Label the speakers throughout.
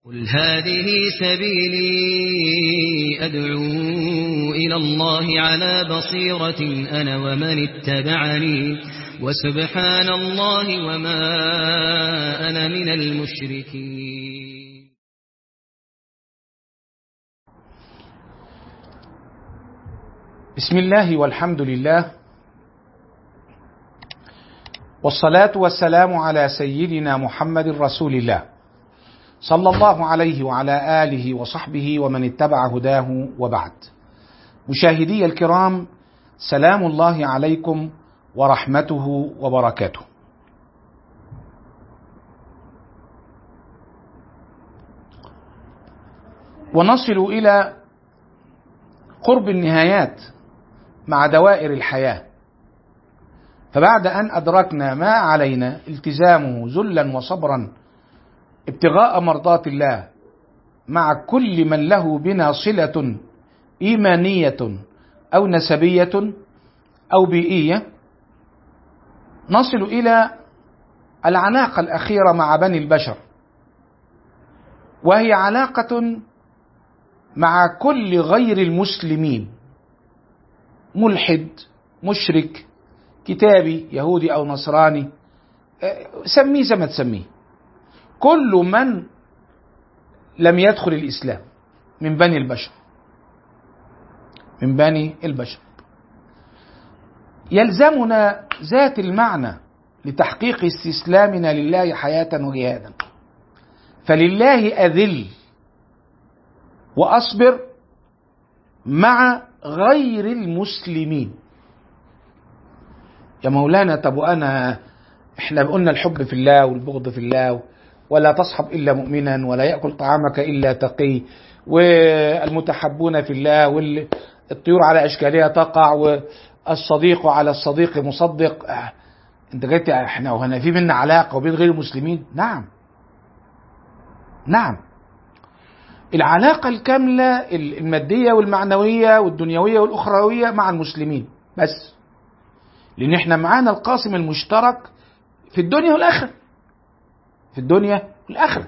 Speaker 1: قل هذه سبيلي أدعو إلى الله على بصيرة أنا ومن اتبعني وسبحان الله وما أنا من المشركين
Speaker 2: بسم الله والحمد لله والصلاة والسلام على سيدنا محمد رسول الله صلى الله عليه وعلى آله وصحبه ومن اتبع هداه وبعد مشاهدي الكرام سلام الله عليكم ورحمته وبركاته ونصل إلى قرب النهايات مع دوائر الحياة فبعد أن أدركنا ما علينا التزامه ذلا وصبرا ابتغاء مرضات الله مع كل من له بنا صلة إيمانية أو نسبية أو بيئية نصل إلى العلاقة الأخيرة مع بني البشر وهي علاقة مع كل غير المسلمين ملحد مشرك كتابي يهودي أو نصراني سميه زي ما تسميه كل من لم يدخل الإسلام من بني البشر من بني البشر يلزمنا ذات المعنى لتحقيق استسلامنا لله حياة وجهادا فلله أذل وأصبر مع غير المسلمين يا مولانا طب وأنا احنا قلنا الحب في الله والبغض في الله ولا تصحب إلا مؤمنا ولا يأكل طعامك إلا تقي والمتحبون في الله والطيور على أشكالها تقع والصديق على الصديق مصدق آه. انت جيت احنا وهنا في بينا علاقة وبين غير المسلمين نعم نعم العلاقة الكاملة المادية والمعنوية والدنيوية والأخروية مع المسلمين بس لأن احنا معانا القاسم المشترك في الدنيا والآخرة في الدنيا والآخرة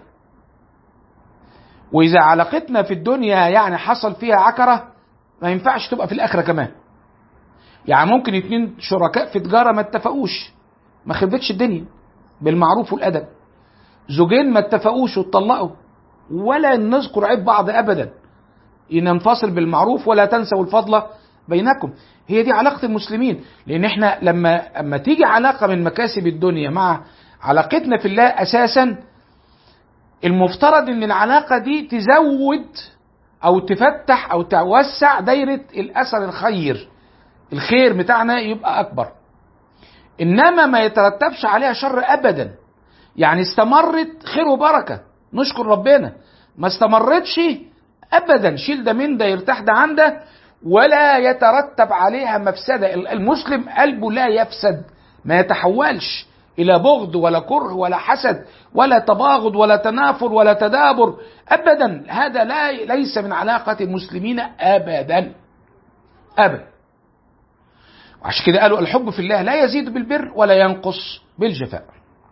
Speaker 2: وإذا علاقتنا في الدنيا يعني حصل فيها عكرة ما ينفعش تبقى في الآخرة كمان يعني ممكن اتنين شركاء في تجارة ما اتفقوش ما خربتش الدنيا بالمعروف والأدب زوجين ما اتفقوش واتطلقوا ولا نذكر عيب بعض أبدا ننفصل بالمعروف ولا تنسوا الفضل بينكم هي دي علاقة المسلمين لأن احنا لما اما تيجي علاقة من مكاسب الدنيا مع علاقتنا في الله اساسا المفترض ان العلاقه دي تزود او تفتح او توسع دايره الاثر الخير الخير بتاعنا يبقى اكبر انما ما يترتبش عليها شر ابدا يعني استمرت خير وبركه نشكر ربنا ما استمرتش ابدا شيل ده من ده يرتاح ده عن ده ولا يترتب عليها مفسده المسلم قلبه لا يفسد ما يتحولش الى بغض ولا كره ولا حسد ولا تباغض ولا تنافر ولا تدابر ابدا هذا لا ليس من علاقه المسلمين ابدا ابدا وعشان كده قالوا الحب في الله لا يزيد بالبر ولا ينقص بالجفاء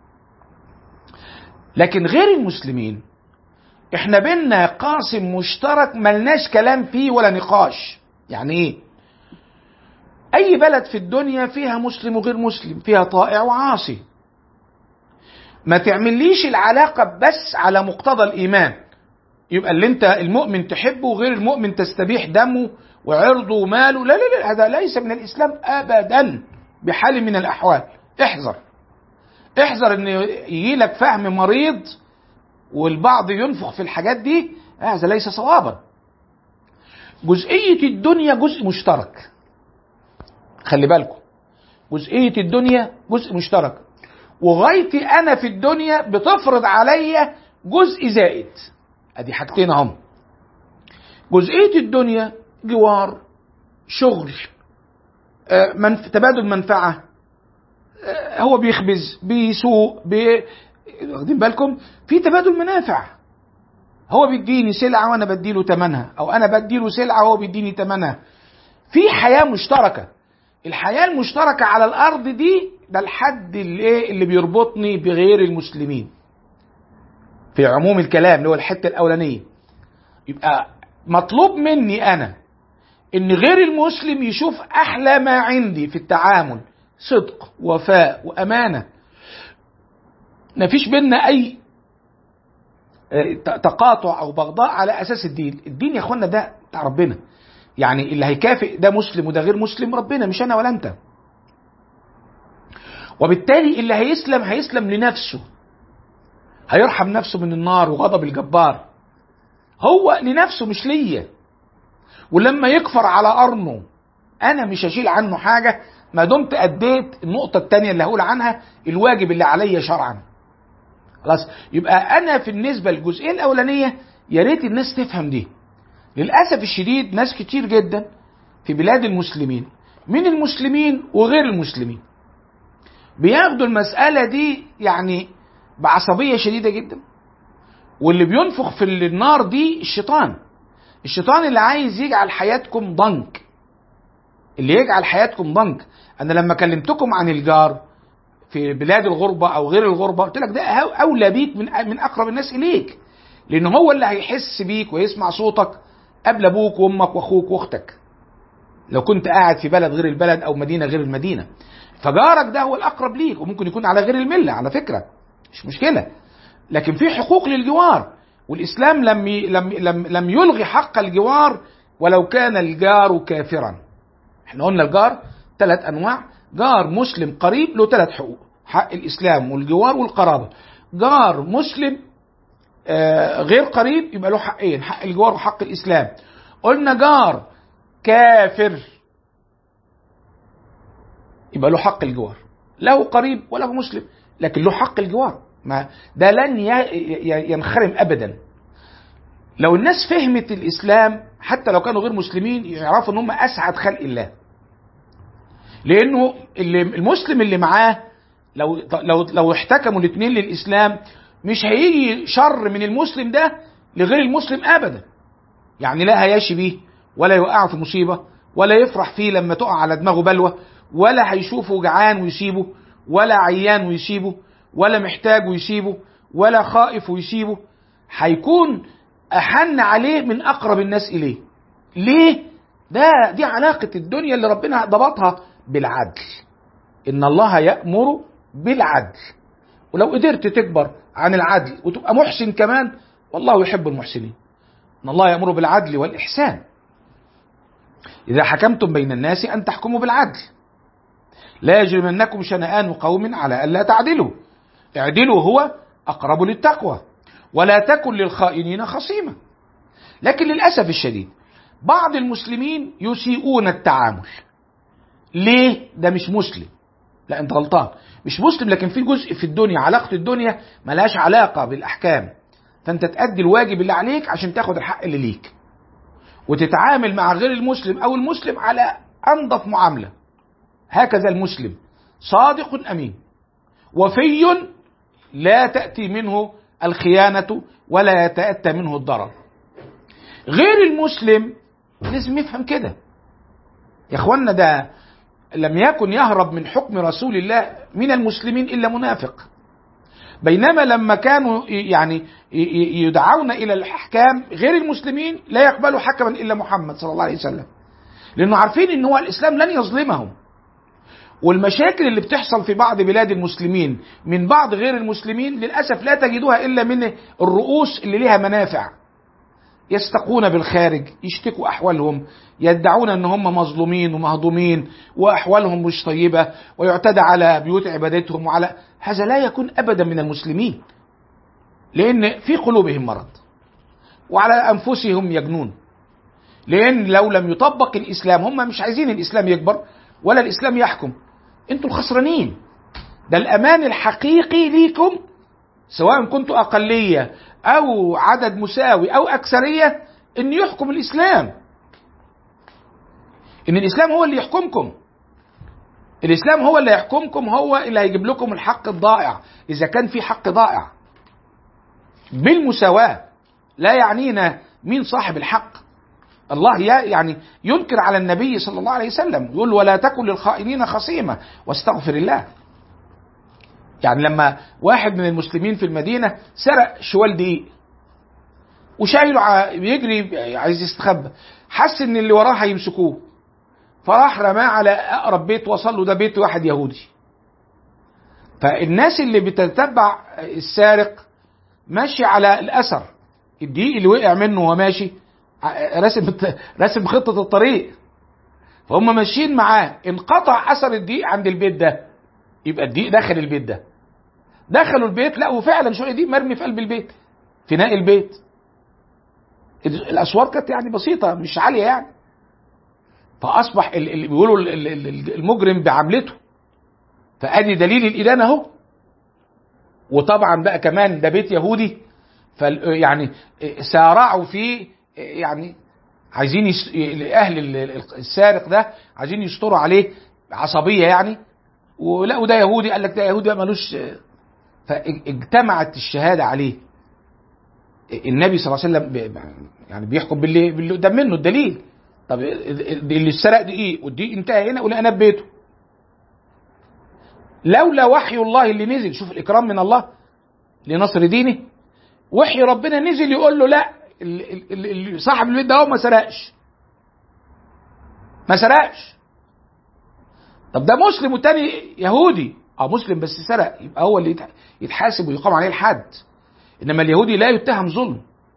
Speaker 2: لكن غير المسلمين احنا بينا قاسم مشترك ملناش كلام فيه ولا نقاش يعني ايه اي بلد في الدنيا فيها مسلم وغير مسلم فيها طائع وعاصي ما تعمليش العلاقة بس على مقتضى الإيمان يبقى اللي انت المؤمن تحبه وغير المؤمن تستبيح دمه وعرضه وماله لا لا لا هذا ليس من الإسلام أبدا بحال من الأحوال احذر احذر ان يجي لك فهم مريض والبعض ينفخ في الحاجات دي هذا ليس صوابا جزئية الدنيا جزء مشترك خلي بالكم جزئية الدنيا جزء مشترك وغايتي انا في الدنيا بتفرض عليا جزء زائد ادي حاجتين اهم جزئيه الدنيا جوار شغل منف... تبادل منفعه هو بيخبز بيسوق بي... واخدين بالكم في تبادل منافع هو بيديني سلعه وانا بديله ثمنها او انا بديله سلعه وهو بيديني ثمنها في حياه مشتركه الحياه المشتركه على الارض دي ده الحد اللي ايه اللي بيربطني بغير المسلمين في عموم الكلام اللي هو الحته الاولانيه يبقى مطلوب مني انا ان غير المسلم يشوف احلى ما عندي في التعامل صدق وفاء وامانه مفيش بينا اي تقاطع او بغضاء على اساس الدين الدين يا اخوانا ده بتاع ربنا يعني اللي هيكافئ ده مسلم وده غير مسلم ربنا مش انا ولا انت وبالتالي اللي هيسلم هيسلم لنفسه هيرحم نفسه من النار وغضب الجبار هو لنفسه مش ليا ولما يكفر على قرنه انا مش هشيل عنه حاجه ما دمت اديت النقطه الثانيه اللي هقول عنها الواجب اللي عليا شرعا خلاص يبقى انا في النسبه للجزئيه الاولانيه يا ريت الناس تفهم دي للاسف الشديد ناس كتير جدا في بلاد المسلمين من المسلمين وغير المسلمين بياخدوا المساله دي يعني بعصبيه شديده جدا واللي بينفخ في النار دي الشيطان الشيطان اللي عايز يجعل حياتكم ضنك اللي يجعل حياتكم ضنك انا لما كلمتكم عن الجار في بلاد الغربة أو غير الغربة قلت لك ده أولى بيك من من أقرب الناس إليك لأن هو اللي هيحس بيك ويسمع صوتك قبل أبوك وأمك وأخوك وأختك لو كنت قاعد في بلد غير البلد أو مدينة غير المدينة فجارك ده هو الأقرب ليك وممكن يكون على غير الملة على فكرة مش مشكلة لكن في حقوق للجوار والإسلام لم لم لم, لم يلغي حق الجوار ولو كان الجار كافرا احنا قلنا الجار ثلاث أنواع جار مسلم قريب له ثلاث حقوق حق الاسلام والجوار والقرابه جار مسلم آه غير قريب يبقى له حقين حق الجوار وحق الاسلام قلنا جار كافر يبقى له حق الجوار له قريب وله مسلم لكن له حق الجوار ما ده لن ينخرم ابدا لو الناس فهمت الاسلام حتى لو كانوا غير مسلمين يعرفوا ان هم اسعد خلق الله لانه اللي المسلم اللي معاه لو لو لو احتكموا الاثنين للاسلام مش هيجي شر من المسلم ده لغير المسلم ابدا يعني لا هياشي بيه ولا يوقعه في مصيبه ولا يفرح فيه لما تقع على دماغه بلوه ولا هيشوفه جعان ويسيبه ولا عيان ويسيبه ولا محتاج ويسيبه ولا خائف ويسيبه هيكون احن عليه من اقرب الناس اليه ليه ده دي علاقه الدنيا اللي ربنا ضبطها بالعدل ان الله يامر بالعدل ولو قدرت تكبر عن العدل وتبقى محسن كمان والله يحب المحسنين ان الله يامر بالعدل والاحسان اذا حكمتم بين الناس ان تحكموا بالعدل لا يجرمنكم شنآن قوم على الا تعدلوا اعدلوا هو اقرب للتقوى ولا تكن للخائنين خصيما لكن للاسف الشديد بعض المسلمين يسيئون التعامل ليه ده مش مسلم لا انت غلطان مش مسلم لكن في جزء في الدنيا علاقة الدنيا ملهاش علاقة بالأحكام فأنت تأدي الواجب اللي عليك عشان تاخد الحق اللي ليك وتتعامل مع غير المسلم أو المسلم على أنظف معاملة هكذا المسلم صادق أمين وفي لا تأتي منه الخيانة ولا يتأتى منه الضرر غير المسلم لازم يفهم كده يا اخوانا ده لم يكن يهرب من حكم رسول الله من المسلمين الا منافق بينما لما كانوا يعني يدعون الى الاحكام غير المسلمين لا يقبلوا حكما الا محمد صلى الله عليه وسلم لانه عارفين ان هو الاسلام لن يظلمهم والمشاكل اللي بتحصل في بعض بلاد المسلمين من بعض غير المسلمين للاسف لا تجدوها الا من الرؤوس اللي لها منافع يستقون بالخارج يشتكوا احوالهم يدعون ان هم مظلومين ومهضومين واحوالهم مش طيبه ويعتدى على بيوت عبادتهم وعلى هذا لا يكون ابدا من المسلمين لان في قلوبهم مرض وعلى انفسهم يجنون لان لو لم يطبق الاسلام هم مش عايزين الاسلام يكبر ولا الاسلام يحكم انتوا الخسرانين ده الامان الحقيقي ليكم سواء كنتوا اقليه او عدد مساوي او اكثريه ان يحكم الاسلام ان الاسلام هو اللي يحكمكم الاسلام هو اللي يحكمكم هو اللي هيجيب لكم الحق الضائع اذا كان في حق ضائع بالمساواه لا يعنينا مين صاحب الحق الله يعني ينكر على النبي صلى الله عليه وسلم يقول ولا تكن للخائنين خصيمة واستغفر الله يعني لما واحد من المسلمين في المدينة سرق شوال دقيق وشايله ع- بيجري عايز يستخبى حس ان اللي وراه هيمسكوه فراح رماه على اقرب بيت وصل له ده بيت واحد يهودي فالناس اللي بتتبع السارق ماشي على الاثر الدقيق اللي وقع منه وهو ماشي ع- راسم راسم خطه الطريق فهم ماشيين معاه انقطع اثر الدقيق عند البيت ده يبقى الدقيق دخل البيت ده دخلوا البيت لقوا فعلا شويه دقيق مرمي في قلب البيت فناء البيت الاسوار كانت يعني بسيطه مش عاليه يعني فاصبح ال- ال- بيقولوا ال- ال- ال- المجرم بعملته فادي دليل الادانه اهو وطبعا بقى كمان ده بيت يهودي فال يعني سارعوا فيه يعني عايزين يس... اهل ال- ال- السارق ده عايزين يستروا عليه عصبيه يعني ولقوا ده يهودي قال لك ده يهودي بقى ملوش فاجتمعت الشهاده عليه النبي صلى الله عليه وسلم بي- يعني بيحكم باللي باللي قدام منه الدليل طب اللي سرق دقيق والدقيق انتهى هنا ولقيناه في بيته لولا وحي الله اللي نزل شوف الاكرام من الله لنصر دينه وحي ربنا نزل يقول له لا ال- ال- ال- صاحب البيت ده هو ما سرقش ما سرقش طب ده مسلم والتاني يهودي اه مسلم بس سرق يبقى هو اللي يتح- يتحاسب ويقام عليه الحد انما اليهودي لا يتهم ظلم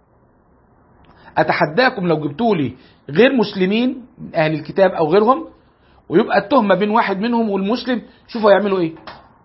Speaker 2: اتحداكم لو جبتوا لي غير مسلمين من اهل الكتاب او غيرهم ويبقى التهمه بين واحد منهم والمسلم شوفوا يعملوا ايه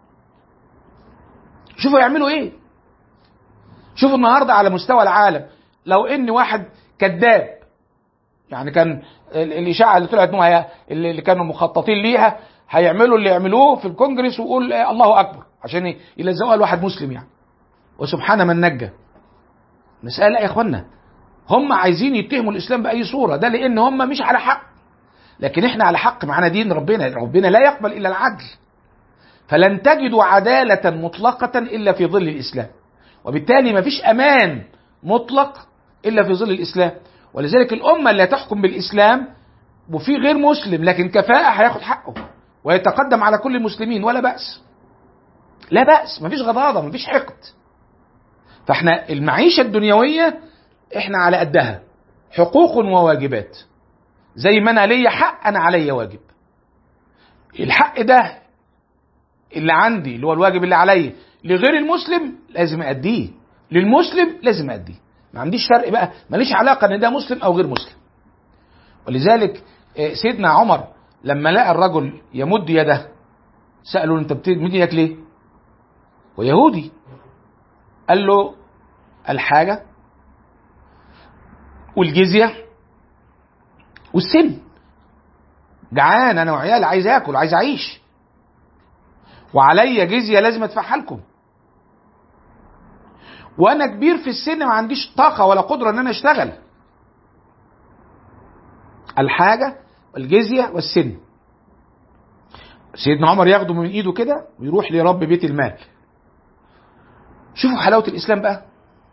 Speaker 2: شوفوا يعملوا ايه شوفوا النهارده على مستوى العالم لو ان واحد كذاب يعني كان ال- الاشاعه اللي طلعت انه هي- اللي اللي كانوا مخططين ليها هيعملوا اللي يعملوه في الكونجرس ويقول آه، الله اكبر عشان يلزقوها لواحد مسلم يعني وسبحان من نجى مسألة يا اخوانا هم عايزين يتهموا الاسلام باي صوره ده لان هم مش على حق لكن احنا على حق معانا دين ربنا ربنا لا يقبل الا العدل فلن تجدوا عداله مطلقه الا في ظل الاسلام وبالتالي ما فيش امان مطلق الا في ظل الاسلام ولذلك الامه اللي تحكم بالاسلام وفي غير مسلم لكن كفاءه هياخد حقه ويتقدم على كل المسلمين ولا باس لا باس مفيش غضاضه مفيش حقد فاحنا المعيشه الدنيويه احنا على قدها حقوق وواجبات زي ما انا ليا حق انا عليا واجب الحق ده اللي عندي اللي هو الواجب اللي عليا لغير المسلم لازم اديه للمسلم لازم اديه ما عنديش فرق بقى ماليش علاقه ان ده مسلم او غير مسلم ولذلك آه، سيدنا عمر لما لقى الرجل يمد يده سأله انت بتمد يدك ليه ويهودي قال له الحاجة والجزية والسن جعان انا وعيالي عايز اكل عايز اعيش وعليا جزية لازم ادفعها لكم وانا كبير في السن ما عنديش طاقة ولا قدرة ان انا اشتغل الحاجة والجزية والسن سيدنا عمر ياخده من ايده كده ويروح لرب بيت المال شوفوا حلاوة الإسلام بقى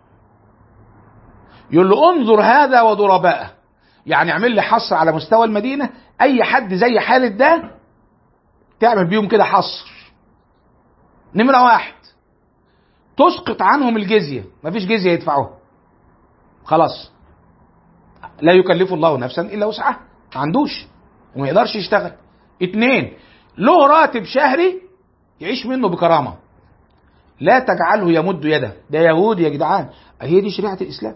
Speaker 2: يقول له انظر هذا وضرباءه يعني اعمل لي حصر على مستوى المدينة أي حد زي حالة ده تعمل بيهم كده حصر نمرة واحد تسقط عنهم الجزية مفيش جزية يدفعوها خلاص لا يكلف الله نفسا إلا وسعها ما عندوش وما يقدرش يشتغل اتنين له راتب شهري يعيش منه بكرامة لا تجعله يمد يده ده يهودي يا جدعان هي دي شريعة الإسلام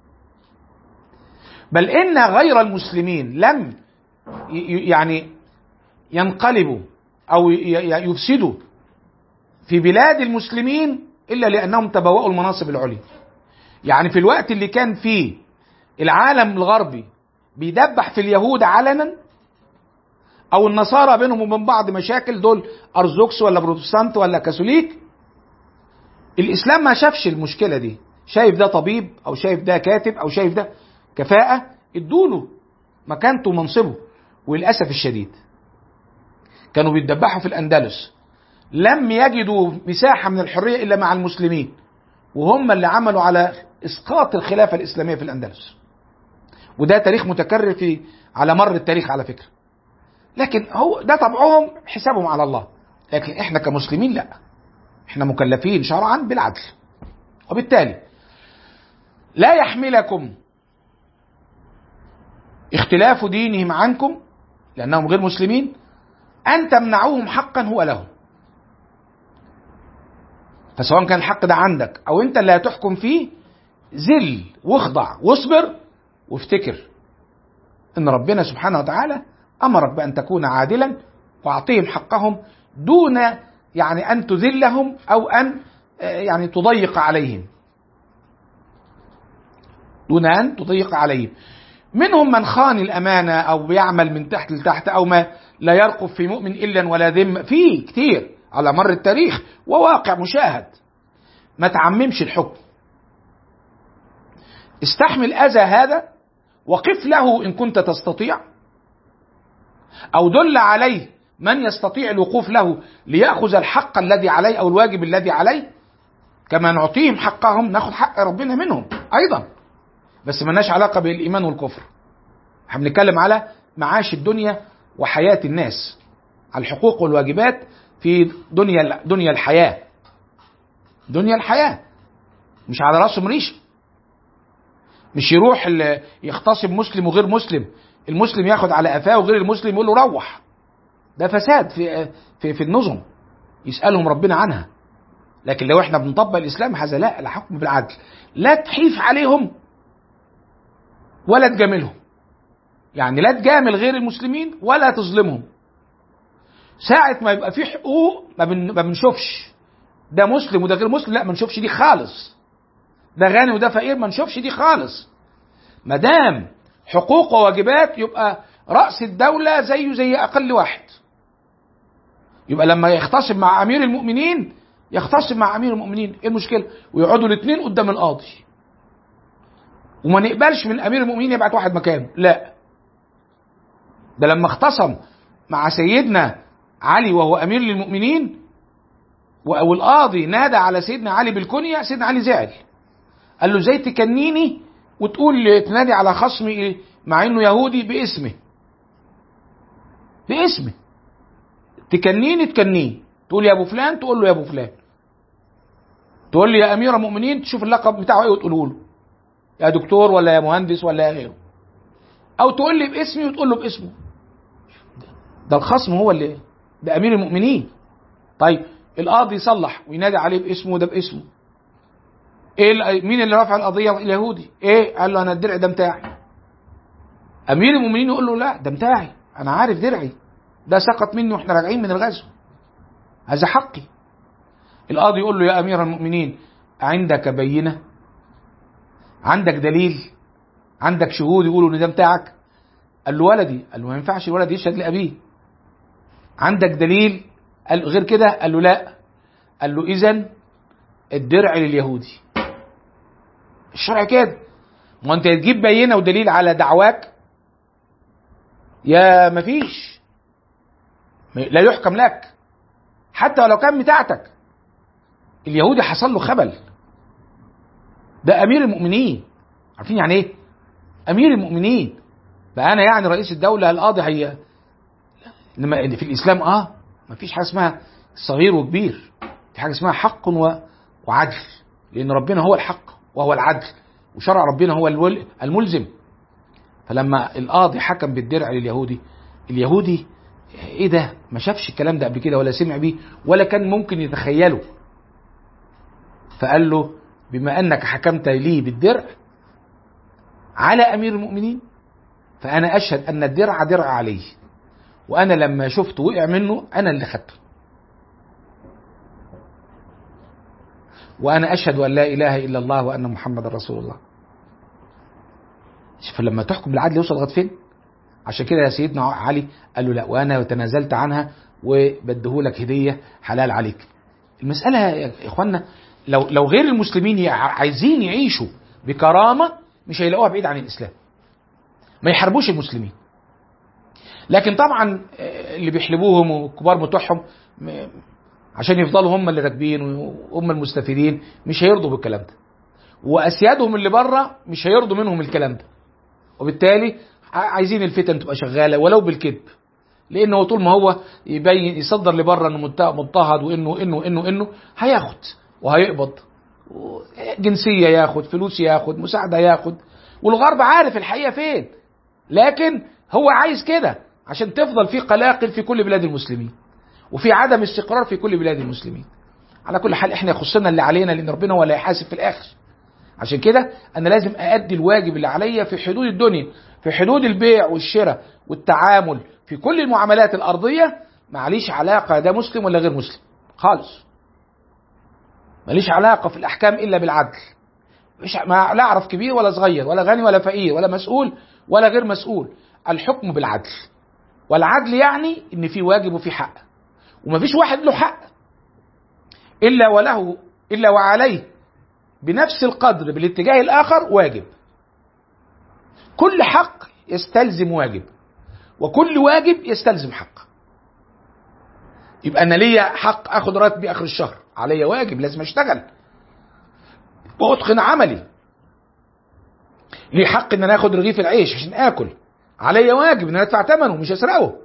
Speaker 2: بل إن غير المسلمين لم ي- ي- يعني ينقلبوا أو ي- ي- يفسدوا في بلاد المسلمين إلا لأنهم تبوأوا المناصب العليا يعني في الوقت اللي كان فيه العالم الغربي بيدبح في اليهود علنا او النصارى بينهم وبين بعض مشاكل دول ارثوذكس ولا بروتستانت ولا كاثوليك الاسلام ما شافش المشكله دي شايف ده طبيب او شايف ده كاتب او شايف ده كفاءه ادوله مكانته ومنصبه وللاسف الشديد كانوا بيتدبحوا في الاندلس لم يجدوا مساحه من الحريه الا مع المسلمين وهم اللي عملوا على اسقاط الخلافه الاسلاميه في الاندلس وده تاريخ متكرر في على مر التاريخ على فكره لكن هو ده طبعهم حسابهم على الله لكن احنا كمسلمين لا احنا مكلفين شرعا بالعدل وبالتالي لا يحملكم اختلاف دينهم عنكم لأنهم غير مسلمين أن تمنعوهم حقا هو لهم فسواء كان الحق ده عندك أو أنت اللي هتحكم فيه ذل واخضع واصبر وافتكر ان ربنا سبحانه وتعالى امرك بان تكون عادلا واعطيهم حقهم دون يعني ان تذلهم او ان يعني تضيق عليهم دون ان تضيق عليهم منهم من خان الامانه او بيعمل من تحت لتحت او ما لا يرقب في مؤمن الا ولا ذم في كتير على مر التاريخ وواقع مشاهد ما تعممش الحكم استحمل اذى هذا وقف له ان كنت تستطيع او دل عليه من يستطيع الوقوف له ليأخذ الحق الذي عليه او الواجب الذي عليه كما نعطيهم حقهم ناخذ حق ربنا منهم ايضا بس ملناش علاقه بالايمان والكفر احنا بنتكلم على معاش الدنيا وحياه الناس على الحقوق والواجبات في دنيا دنيا الحياه دنيا الحياه مش على راسهم ريشه مش يروح يختصم مسلم وغير مسلم المسلم ياخد على قفاه وغير المسلم يقول له روح ده فساد في في في النظم يسالهم ربنا عنها لكن لو احنا بنطبق الاسلام هذا لا الحكم بالعدل لا تحيف عليهم ولا تجاملهم يعني لا تجامل غير المسلمين ولا تظلمهم ساعة ما يبقى في حقوق ما, بن... ما بنشوفش ده مسلم وده غير مسلم لا ما نشوفش دي خالص ده غني وده فقير ما نشوفش دي خالص ما دام حقوق وواجبات يبقى رأس الدولة زيه زي أقل واحد يبقى لما يختصم مع أمير المؤمنين يختصم مع أمير المؤمنين إيه المشكلة ويقعدوا الاثنين قدام القاضي وما نقبلش من أمير المؤمنين يبعت واحد مكانه لا ده لما اختصم مع سيدنا علي وهو أمير للمؤمنين والقاضي نادى على سيدنا علي بالكنية سيدنا علي زعل قال له ازاي تكنيني وتقول تنادي على خصمي إيه؟ مع انه يهودي باسمه باسمه تكنيني تكنيه تقول يا ابو فلان تقول له يا ابو فلان تقول لي يا امير المؤمنين تشوف اللقب بتاعه ايه وتقوله له يا دكتور ولا يا مهندس ولا يا غيره او تقول لي باسمي وتقول له باسمه ده الخصم هو اللي ده امير المؤمنين طيب القاضي يصلح وينادي عليه باسمه وده باسمه ايه مين اللي رفع القضيه اليهودي ايه قال له انا الدرع ده بتاعي امير المؤمنين يقول له لا ده بتاعي انا عارف درعي ده سقط مني واحنا راجعين من الغزو هذا حقي القاضي يقول له يا امير المؤمنين عندك بينه عندك دليل عندك شهود يقولوا ان ده بتاعك قال له ولدي قال له ما ينفعش الولد يشهد لابيه عندك دليل قال غير كده قال له لا قال له اذا الدرع لليهودي الشرع كده ما انت تجيب بينه ودليل على دعواك يا مفيش لا يحكم لك حتى ولو كان بتاعتك اليهودي حصل له خبل ده امير المؤمنين عارفين يعني ايه امير المؤمنين بقى انا يعني رئيس الدوله القاضي هي انما في الاسلام اه مفيش حاجه اسمها صغير وكبير في حاجه اسمها حق و... وعدل لان ربنا هو الحق وهو العدل وشرع ربنا هو الملزم فلما القاضي حكم بالدرع لليهودي اليهودي ايه ده ما شافش الكلام ده قبل كده ولا سمع بيه ولا كان ممكن يتخيله فقال له بما انك حكمت لي بالدرع على امير المؤمنين فانا اشهد ان الدرع درع عليه وانا لما شفته وقع منه انا اللي خدته وانا اشهد ان لا اله الا الله وان محمد رسول الله شوف لما تحكم بالعدل يوصل لغايه فين عشان كده يا سيدنا علي قال له لا وانا تنازلت عنها وبديهولك هديه حلال عليك المساله يا اخوانا لو لو غير المسلمين عايزين يعيشوا بكرامه مش هيلاقوها بعيد عن الاسلام ما يحاربوش المسلمين لكن طبعا اللي بيحلبوهم والكبار بتوعهم عشان يفضلوا هم اللي راكبين وهم المستفيدين مش هيرضوا بالكلام ده واسيادهم اللي بره مش هيرضوا منهم الكلام ده وبالتالي عايزين الفتن تبقى شغاله ولو بالكذب لانه طول ما هو يبين يصدر لبره انه مت- مضطهد وانه انه انه انه هياخد وهيقبض جنسيه ياخد فلوس ياخد مساعده ياخد والغرب عارف الحقيقه فين لكن هو عايز كده عشان تفضل في قلاقل في كل بلاد المسلمين وفي عدم استقرار في كل بلاد المسلمين على كل حال احنا يخصنا اللي علينا لان ربنا هو اللي هيحاسب في الاخر عشان كده انا لازم اادي الواجب اللي عليا في حدود الدنيا في حدود البيع والشراء والتعامل في كل المعاملات الارضيه معليش علاقه ده مسلم ولا غير مسلم خالص ماليش علاقه في الاحكام الا بالعدل مش ما لا اعرف كبير ولا صغير ولا غني ولا فقير ولا مسؤول ولا غير مسؤول الحكم بالعدل والعدل يعني ان في واجب وفي حق ومفيش واحد له حق الا وله الا وعليه بنفس القدر بالاتجاه الاخر واجب كل حق يستلزم واجب وكل واجب يستلزم حق يبقى انا ليا حق اخد راتبي اخر الشهر عليا واجب لازم اشتغل واتقن عملي ليه حق ان انا اخد رغيف العيش عشان اكل عليا واجب ان انا ادفع ثمنه مش اسرقه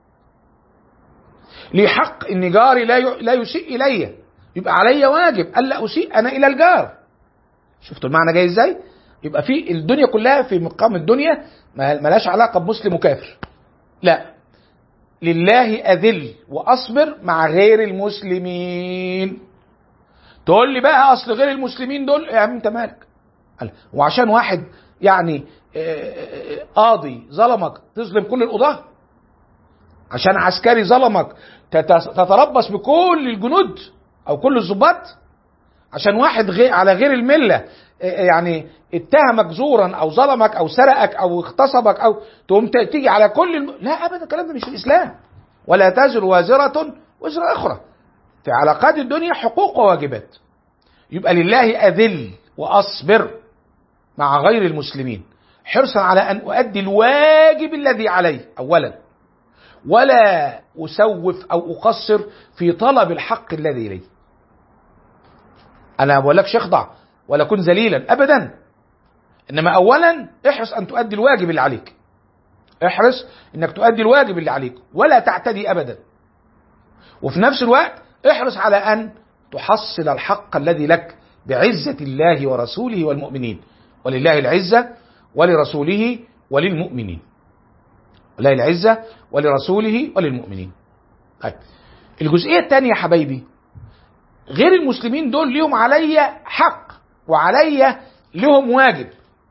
Speaker 2: ليه حق ان جاري لا ي... لا يسيء الي يبقى عليا واجب الا اسيء انا الى الجار شفتوا المعنى جاي ازاي يبقى في الدنيا كلها في مقام الدنيا ما ملهاش علاقه بمسلم وكافر لا لله اذل واصبر مع غير المسلمين تقول لي بقى اصل غير المسلمين دول يا عم انت مالك قال وعشان واحد يعني آه، آه، قاضي ظلمك تظلم كل القضاه عشان عسكري ظلمك تت- تتربص بكل الجنود او كل الضباط عشان واحد غير على غير المله آه، يعني اتهمك زورا او ظلمك او سرقك او اغتصبك او تقوم ت- تيجي على كل الم... لا ابدا الكلام ده مش في الاسلام ولا تزر وازره وزر اخرى في علاقات الدنيا حقوق وواجبات يبقى لله اذل واصبر مع غير المسلمين حرصا على ان اؤدي الواجب الذي علي اولا ولا اسوف او اقصر في طلب الحق الذي لي انا ما بقولكش اخضع ولا كن ذليلا ابدا انما اولا احرص ان تؤدي الواجب اللي عليك احرص انك تؤدي الواجب اللي عليك ولا تعتدي ابدا وفي نفس الوقت احرص على ان تحصل الحق الذي لك بعزة الله ورسوله والمؤمنين ولله العزة ولرسوله وللمؤمنين ولله العزة ولرسوله وللمؤمنين طيب الجزئية الثانية يا حبايبي غير المسلمين دول ليهم عليا حق وعليا لهم واجب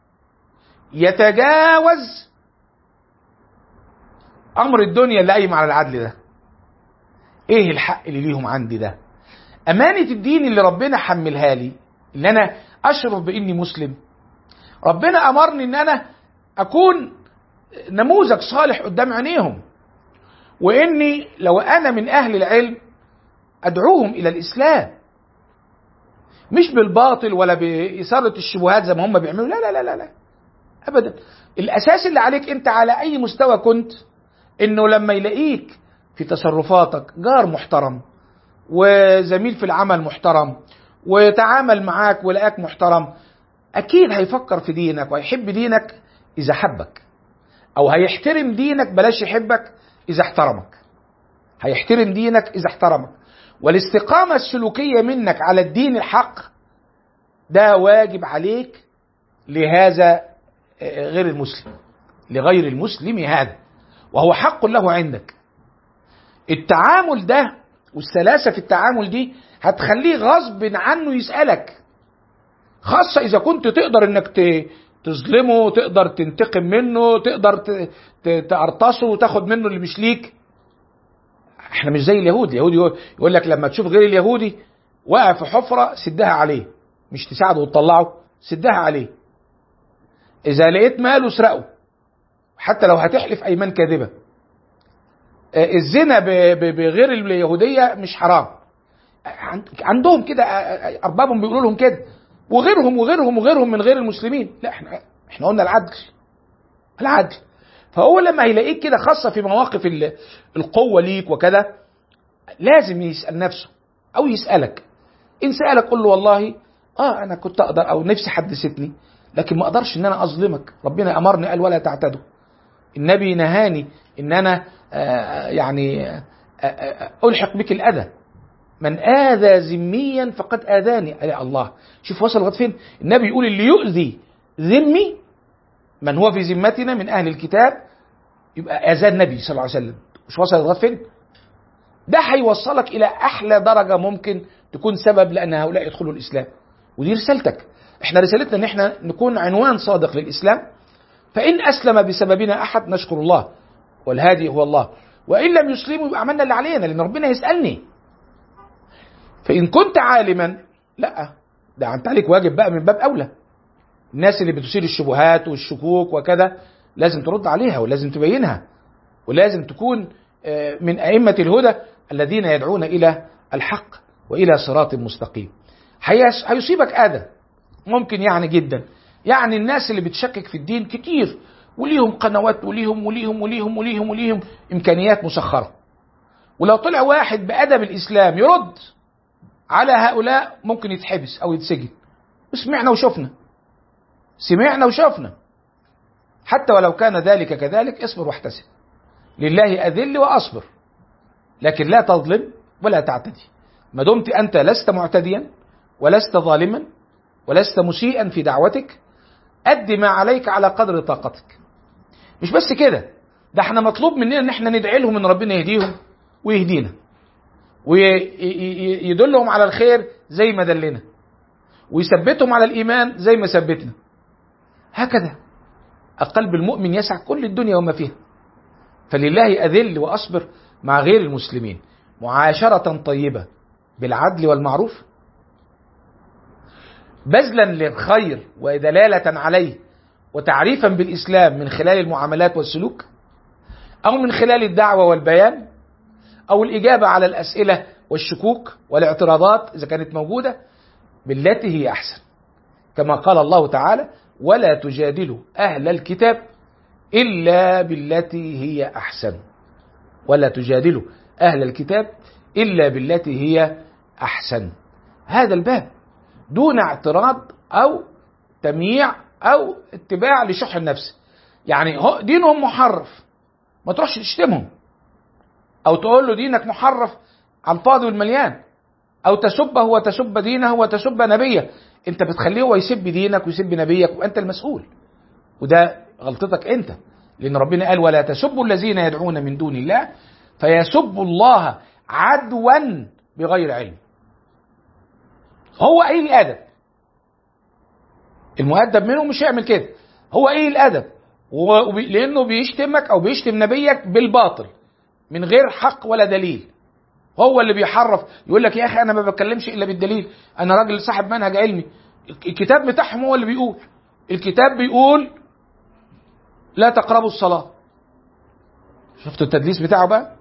Speaker 2: يتجاوز امر الدنيا اللي قايم على العدل ده ايه الحق اللي ليهم عندي ده امانه الدين اللي ربنا حملها لي ان انا اشرف باني مسلم ربنا امرني ان انا اكون نموذج صالح قدام عينيهم واني لو انا من اهل العلم ادعوهم الى الاسلام مش بالباطل ولا باثاره الشبهات زي ما هم بيعملوا لا لا لا لا, لا. ابدا الاساس اللي عليك انت على اي مستوى كنت انه لما يلاقيك في تصرفاتك جار محترم وزميل في العمل محترم ويتعامل معاك ولقاك محترم اكيد هيفكر في دينك وهيحب دينك اذا حبك او هيحترم دينك بلاش يحبك اذا احترمك هيحترم دينك اذا احترمك والاستقامة السلوكية منك على الدين الحق ده واجب عليك لهذا غير المسلم لغير المسلم هذا وهو حق له عندك التعامل ده والسلاسة في التعامل دي هتخليه غصب عنه يسألك خاصة إذا كنت تقدر إنك تظلمه تقدر تنتقم منه تقدر تقرطسه وتاخد منه اللي مش ليك احنا مش زي اليهود اليهود يقول لك لما تشوف غير اليهودي وقع في حفرة سدها عليه مش تساعده وتطلعه سدها عليه إذا لقيت ماله اسرقه حتى لو هتحلف أيمان كاذبة الزنا بغير اليهودية مش حرام عندهم كده أربابهم بيقولوا لهم كده وغيرهم وغيرهم وغيرهم من غير المسلمين لا احنا احنا قلنا العدل العدل فهو لما هيلاقيك كده خاصة في مواقف القوة ليك وكذا لازم يسأل نفسه أو يسألك إن سألك قل له والله آه أنا كنت أقدر أو نفسي حدثتني لكن ما أقدرش إن أنا أظلمك ربنا أمرني قال ولا تعتدوا النبي نهاني ان انا آه، يعني آه، آه، الحق بك الاذى من اذى ذميا فقد اذاني يا الله شوف وصل لغايه فين النبي يقول اللي يؤذي ذمي من هو في ذمتنا من اهل الكتاب يبقى اذى النبي صلى الله عليه وسلم مش وصل لغايه فين ده هيوصلك الى احلى درجه ممكن تكون سبب لان هؤلاء يدخلوا الاسلام ودي رسالتك احنا رسالتنا ان احنا نكون عنوان صادق للاسلام فان اسلم بسببنا احد نشكر الله والهادي هو الله وان لم يسلموا يبقى عملنا اللي علينا لان ربنا يسالني فان كنت عالما لا ده انت عليك واجب بقى من باب اولى الناس اللي بتثير الشبهات والشكوك وكذا لازم ترد عليها ولازم تبينها ولازم تكون آه، من ائمه الهدى الذين يدعون الى الحق والى صراط مستقيم هيس- هيصيبك اذى ممكن يعني جدا يعني الناس اللي بتشكك في الدين كتير وليهم قنوات وليهم وليهم وليهم وليهم وليهم امكانيات مسخره ولو طلع واحد بادب الاسلام يرد على هؤلاء ممكن يتحبس او يتسجن وسمعنا وشفنا سمعنا وشفنا حتى ولو كان ذلك كذلك اصبر واحتسب لله اذل واصبر لكن لا تظلم ولا تعتدي ما دمت انت لست معتديا ولست ظالما ولست مسيئا في دعوتك أد ما عليك على قدر طاقتك مش بس كده ده احنا مطلوب مننا ان احنا ندعي لهم ان ربنا يهديهم ويهدينا ويدلهم على الخير زي ما دلنا ويثبتهم على الايمان زي ما ثبتنا هكذا القلب المؤمن يسع كل الدنيا وما فيها فلله اذل واصبر مع غير المسلمين معاشره طيبه بالعدل والمعروف بذلا للخير ودلالة عليه وتعريفا بالإسلام من خلال المعاملات والسلوك أو من خلال الدعوة والبيان أو الإجابة على الأسئلة والشكوك والاعتراضات إذا كانت موجودة بالتي هي أحسن كما قال الله تعالى ولا تجادلوا أهل الكتاب إلا بالتي هي أحسن ولا تجادلوا أهل الكتاب إلا بالتي هي أحسن هذا الباب دون اعتراض او تمييع او اتباع لشح النفس يعني هو دينهم محرف ما تروحش تشتمهم او تقول له دينك محرف على الفاضي والمليان او تسبه وتسب دينه وتسب نبيه انت بتخليه هو يسب دينك ويسب نبيك وانت المسؤول وده غلطتك انت لان ربنا قال ولا تسبوا الذين يدعون من دون الله فيسبوا الله عدوا بغير علم هو ايه الادب المؤدب منه مش هيعمل كده هو ايه الادب وبي... لانه بيشتمك او بيشتم نبيك بالباطل من غير حق ولا دليل هو اللي بيحرف يقول لك يا اخي انا ما بتكلمش الا بالدليل انا راجل صاحب منهج علمي الكتاب بتاعهم هو اللي بيقول الكتاب بيقول لا تقربوا الصلاه شفتوا التدليس بتاعه بقى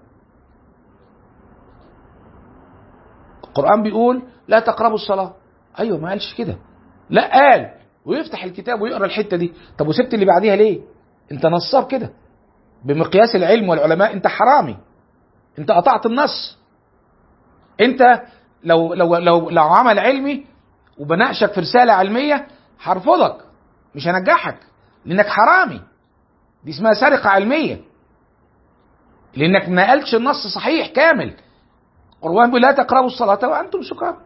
Speaker 2: القرآن بيقول لا تقربوا الصلاة أيوة ما قالش كده لا قال ويفتح الكتاب ويقرأ الحتة دي طب وسبت اللي بعديها ليه انت نصاب كده بمقياس العلم والعلماء انت حرامي انت قطعت النص انت لو لو لو لو عمل علمي وبناقشك في رسالة علمية هرفضك مش هنجحك لانك حرامي دي اسمها سرقة علمية لانك ما نقلتش النص صحيح كامل القرآن بيقول لا تقربوا الصلاة وأنتم سكارى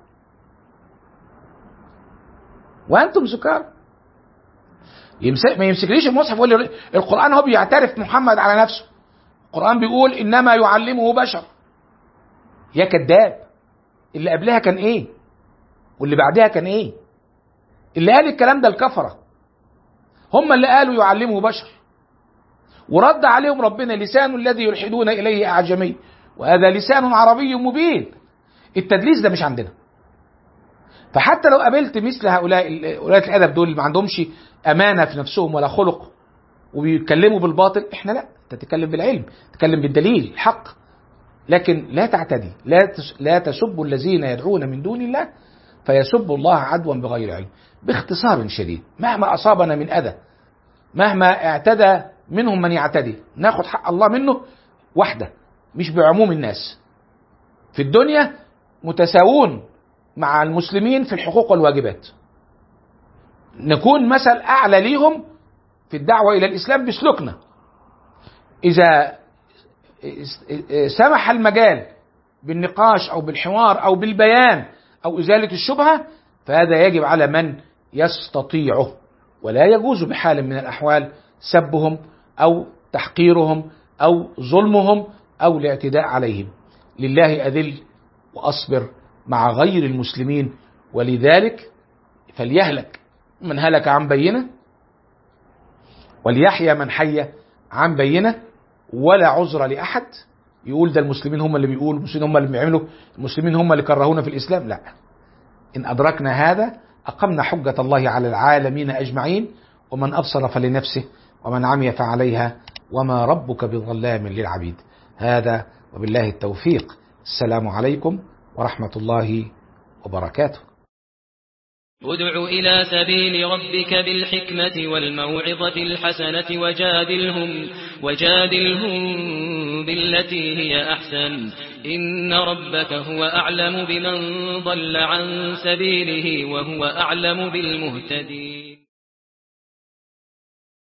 Speaker 2: وأنتم سكارى يمسك ما يمسكليش المصحف ويقول لي القرآن هو بيعترف محمد على نفسه القرآن بيقول إنما يعلمه بشر يا كذاب اللي قبلها كان إيه واللي بعدها كان إيه اللي قال الكلام ده الكفرة هم اللي قالوا يعلمه بشر ورد عليهم ربنا لسان الذي يلحدون إليه أعجمي وهذا لسان عربي مبين التدليس ده مش عندنا فحتى لو قابلت مثل هؤلاء ولاة الادب دول ما عندهمش امانه في نفسهم ولا خلق وبيتكلموا بالباطل احنا لا تتكلم بالعلم تتكلم بالدليل الحق لكن لا تعتدي لا لا تسبوا الذين يدعون من دون الله فيسبوا الله عدوا بغير علم باختصار شديد مهما اصابنا من اذى مهما اعتدى منهم من يعتدي ناخد حق الله منه وحده مش بعموم الناس في الدنيا متساوون مع المسلمين في الحقوق والواجبات نكون مثل اعلى ليهم في الدعوه الى الاسلام بسلوكنا اذا سمح المجال بالنقاش أو بالحوار أو بالبيان أو إزالة الشبهة فهذا يجب على من يستطيعه ولا يجوز بحال من الأحوال سبهم أو تحقيرهم أو ظلمهم أو الاعتداء عليهم لله أذل وأصبر مع غير المسلمين ولذلك فليهلك من هلك عن بينه وليحيى من حي عن بينه ولا عذر لأحد يقول ده المسلمين هم اللي بيقولوا المسلمين هم اللي بيعملوا المسلمين هم اللي كرهونا في الإسلام لا إن أدركنا هذا أقمنا حجة الله على العالمين أجمعين ومن أبصر فلنفسه ومن عمي فعليها وما ربك بظلام للعبيد هذا وبالله التوفيق السلام عليكم ورحمة الله وبركاته
Speaker 1: ادع إلى سبيل ربك بالحكمة والموعظة الحسنة وجادلهم, وجادلهم بالتي هي أحسن إن ربك هو أعلم بمن ضل عن سبيله وهو أعلم بالمهتدين